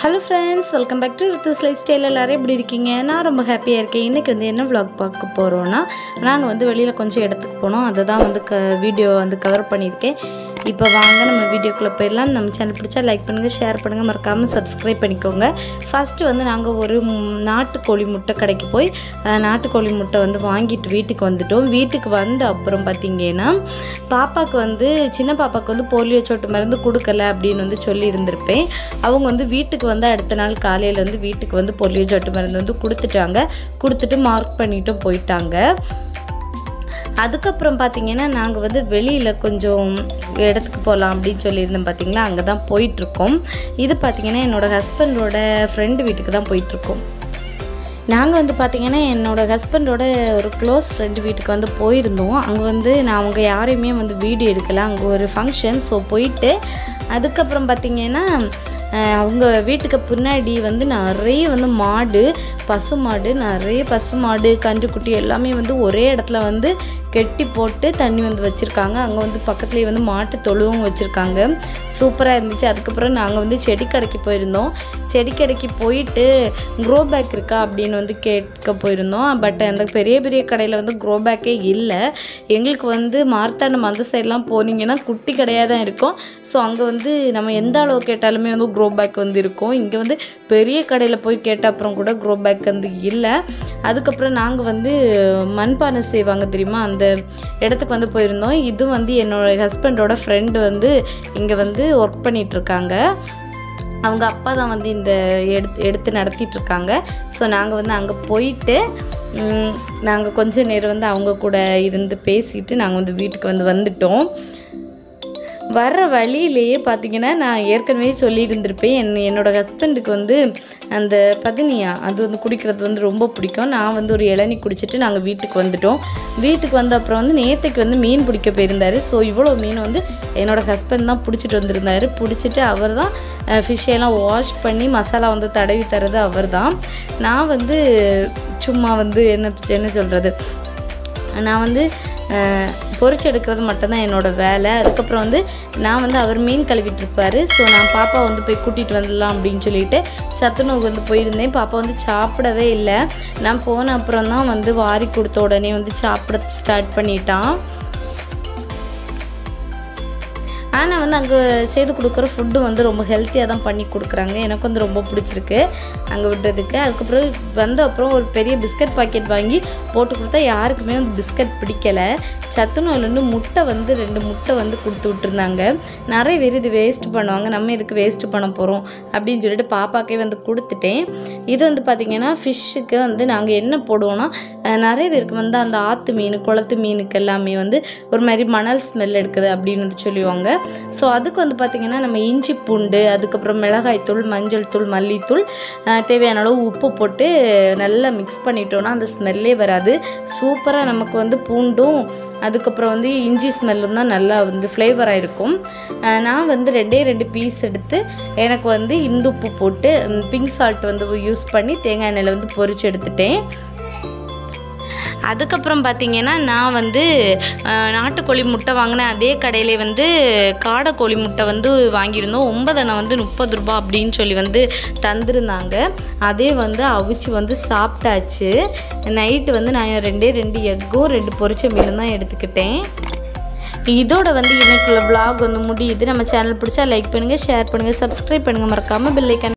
hello friends welcome back to Rithu's lifestyle எல்லோரும் எப்படி இருக்கீங்க நான் ரொம்ப ஹாப்பியாக இருக்கேன் இன்றைக்கி வந்து என்ன vlog பார்க்க போகிறோன்னா நாங்கள் வந்து வெளியில் கொஞ்சம் இடத்துக்கு போனோம் அதை தான் வந்து க வீடியோ வந்து கவர் பண்ணியிருக்கேன் இப்போ வாங்க நம்ம வீடியோக்குள்ளே போயிடலாம் நம்ம சேனல் பிடிச்சா லைக் பண்ணுங்கள் ஷேர் பண்ணுங்கள் மறக்காமல் சப்ஸ்கிரைப் பண்ணிக்கோங்க ஃபஸ்ட்டு வந்து நாங்கள் ஒரு ம், நாட்டுக்கோழி முட்டை கடைக்கு போய் அஹ், நாட்டுக்கோழி முட்டை வந்து வாங்கிட்டு வீட்டுக்கு வந்துட்டோம் வீட்டுக்கு வந்த அப்புறம் பார்த்தீங்கன்னா பாப்பாவுக்கு வந்து சின்ன பாப்பாவுக்கு வந்து போலியோ சொட்டு மருந்து கொடுக்கல அப்படின்னு வந்து சொல்லி இருந்திருப்பேன் அவங்க வந்து வீட்டுக்கு வந்து அடுத்த நாள் காலையில் வந்து வீட்டுக்கு வந்து போலியோ சொட்டு மருந்து வந்து கொடுத்துட்டாங்க கொடுத்துட்டு மார்க் பண்ணிட்டும் போயிட்டாங்க அதுக்கப்புறம் பார்த்தீங்கன்னா நாங்கள் வந்து வெளியில் கொஞ்சம் இடத்துக்கு போகலாம் அப்படின்னு சொல்லியிருந்தோம் பார்த்தீங்களா அங்கே தான் போயிட்டுருக்கோம் இது பார்த்தீங்கன்னா என்னோடய ஹஸ்பண்டோட ஃப்ரெண்டு வீட்டுக்கு தான் போயிட்டுருக்கோம் நாங்கள் வந்து பார்த்திங்கன்னா என்னோடய ஹஸ்பண்டோட ஒரு க்ளோஸ் ஃப்ரெண்டு வீட்டுக்கு வந்து போயிருந்தோம் அங்கே வந்து நான் அவங்க யாரையுமே வந்து வீடியோ எடுக்கல அங்கே ஒரு ஃபங்க்ஷன் ஸோ போயிட்டு அதுக்கப்புறம் பார்த்திங்கன்னா அஹ், அவங்க வீட்டுக்கு பின்னாடி வந்து நிறைய வந்து மாடு பசு மாடு நிறைய பசு மாடு கன்றுக்குட்டி எல்லாமே வந்து ஒரே இடத்துல வந்து கெட்டி போட்டு தண்ணி வந்து வச்சுருக்காங்க அங்கே வந்து பக்கத்துலேயே வந்து மாட்டு தொழுவும் வச்சுருக்காங்க சூப்பராக இருந்துச்சு அதுக்கப்புறம் நாங்கள் வந்து செடி கடைக்கு போயிருந்தோம் செடி கடைக்கு போயிட்டு க்ரோ பேக் இருக்கா அப்படின்னு வந்து கேட்க போயிருந்தோம் பட் அந்த பெரிய பெரிய கடையில் வந்து க்ரோ பேக்கே இல்லை எங்களுக்கு வந்து மார்த்தாண்டம் அந்த சைட்லாம் போனீங்கன்னா குட்டி கடையாக தான் இருக்கும் ஸோ அங்கே வந்து நம்ம எந்த அளவு கேட்டாலுமே வந்து க்ரோ பேக் வந்து இருக்கும் இங்கே வந்து பெரிய கடையில் போய் கேட்ட அப்புறம் கூட க்ரோ பேக் வந்து இல்லை அதுக்கப்புறம் நாங்கள் வந்து மண்பானை செய்வாங்க தெரியுமா அந்த இடத்துக்கு வந்து போயிருந்தோம் இது வந்து என்னோட ஹஸ்பண்டோட ஃப்ரெண்டு வந்து இங்கே வந்து ஒர்க் பண்ணிகிட்ருக்காங்க அவங்க அப்பா தான் வந்து இந்த எடுத்து எடுத்து நடத்திட்டு இருக்காங்க ஸோ நாங்கள் வந்து அங்கே போயிட்டு நாங்கள் கொஞ்ச நேரம் வந்து அவங்க கூட இருந்து பேசிட்டு நாங்கள் வந்து வீட்டுக்கு வந்து வந்துட்டோம் வர்ற வழியிலேயே பார்த்தீங்கன்னா நான் ஏற்கனவே சொல்லியிருந்திருப்பேன் என் என்னோடய ஹஸ்பண்டுக்கு வந்து அந்த பதினியா அது வந்து குடிக்கிறது வந்து ரொம்ப பிடிக்கும் நான் வந்து ஒரு இளநீ குடிச்சிட்டு நாங்கள் வீட்டுக்கு வந்துட்டோம் வீட்டுக்கு வந்த அப்புறம் வந்து நேற்றுக்கு வந்து மீன் பிடிக்க போயிருந்தார் ஸோ இவ்வளோ மீன் வந்து என்னோடய ஹஸ்பண்ட் தான் பிடிச்சிட்டு வந்திருந்தார் பிடிச்சிட்டு அவர் தான் ஃபிஷ்ஷெல்லாம் வாஷ் பண்ணி மசாலா வந்து தடவி தரது அவர் தான் நான் வந்து சும்மா வந்து என்ன என்ன சொல்கிறது நான் வந்து அஹ், பொரிச்சு எடுக்கிறது மட்டும்தான் என்னோடய வேலை அதுக்கப்புறம் வந்து நான் வந்து அவர் மீன் கழுவிட்டு இருப்பார் ஸோ நான் பாப்பா வந்து போய் கூட்டிகிட்டு வந்துடலாம் அப்படின்னு சொல்லிட்டு சத்துணவுக்கு வந்து போயிருந்தேன் பாப்பா வந்து சாப்பிடவே இல்லை நான் போன அப்புறம் தான் வந்து வாரி கொடுத்த உடனே வந்து சாப்பிட ஸ்டார்ட் பண்ணிட்டான் ஆனால் வந்து அங்கே செய்து கொடுக்குற ஃபுட்டு வந்து ரொம்ப ஹெல்த்தியாக தான் பண்ணி கொடுக்குறாங்க எனக்கு வந்து ரொம்ப பிடிச்சிருக்கு அங்கே விட்டதுக்கு அதுக்கப்புறம் வந்த அப்புறம் ஒரு பெரிய பிஸ்கட் பாக்கெட் வாங்கி போட்டு கொடுத்தா யாருக்குமே வந்து பிஸ்கட் பிடிக்கலை சத்துணவுலேருந்து முட்டை வந்து ரெண்டு முட்டை வந்து கொடுத்து விட்டுருந்தாங்க நிறைய பேர் இது வேஸ்ட் பண்ணுவாங்க நம்ம இதுக்கு வேஸ்ட் பண்ண போகிறோம் அப்படின்னு சொல்லிட்டு பாப்பாக்கே வந்து கொடுத்துட்டேன் இது வந்து பார்த்திங்கன்னா ஃபிஷ்ஷுக்கு வந்து நாங்கள் என்ன போடுவோம்னா அஹ், நிறைய பேருக்கு வந்து அந்த ஆற்று மீன் குளத்து மீனுக்கு எல்லாமே வந்து ஒரு மாதிரி மணல் ஸ்மெல் எடுக்குது அப்படின்னு வந்து சொல்லுவாங்க ஸோ அதுக்கு வந்து பார்த்திங்கன்னா நம்ம இஞ்சி பூண்டு அதுக்கப்புறம் மிளகாய்த்தூள் மஞ்சள் தூள் மல்லித்தூள் அஹ், தேவையான அளவு உப்பு போட்டு நல்லா மிக்ஸ் பண்ணிட்டோன்னா அந்த ஸ்மெல்லே வராது சூப்பராக நமக்கு வந்து பூண்டும் அதுக்கப்புறம் வந்து இஞ்சி ஸ்மெல்லும் தான் நல்லா வந்து ஃப்ளேவராக இருக்கும் அஹ், நான் வந்து ரெண்டே ரெண்டு பீஸ் எடுத்து எனக்கு வந்து இந்துப்பு போட்டு பிங்க் சால்ட் வந்து யூஸ் பண்ணி தேங்காய் எண்ணெயில் வந்து பொரிச்சு எடுத்துட்டேன் அதுக்கப்புறம் பார்த்தீங்கன்னா நான் வந்து அஹ், நாட்டுக்கோழி முட்டை வாங்கினேன் அதே கடையிலே வந்து காடைக்கோழி முட்டை வந்து வாங்கியிருந்தோம் ஒன்பதனை வந்து முப்பது ரூபா அப்படின்னு சொல்லி வந்து தந்திருந்தாங்க அதே வந்து அவிச்சு வந்து சாப்பிட்டாச்சு நைட்டு வந்து நான் ரெண்டே ரெண்டு எக்கும் ரெண்டு பொரிச்ச மீனும் தான் எடுத்துக்கிட்டேன் இதோட வந்து இன்னைக்குள்ள vlog வந்து முடியுது நம்ம சேனல் பிடிச்சா லைக் பண்ணுங்கள் ஷேர் பண்ணுங்கள் சப்ஸ்கிரைப் பண்ணுங்கள் மறக்காமல் பெல்லைக்கன்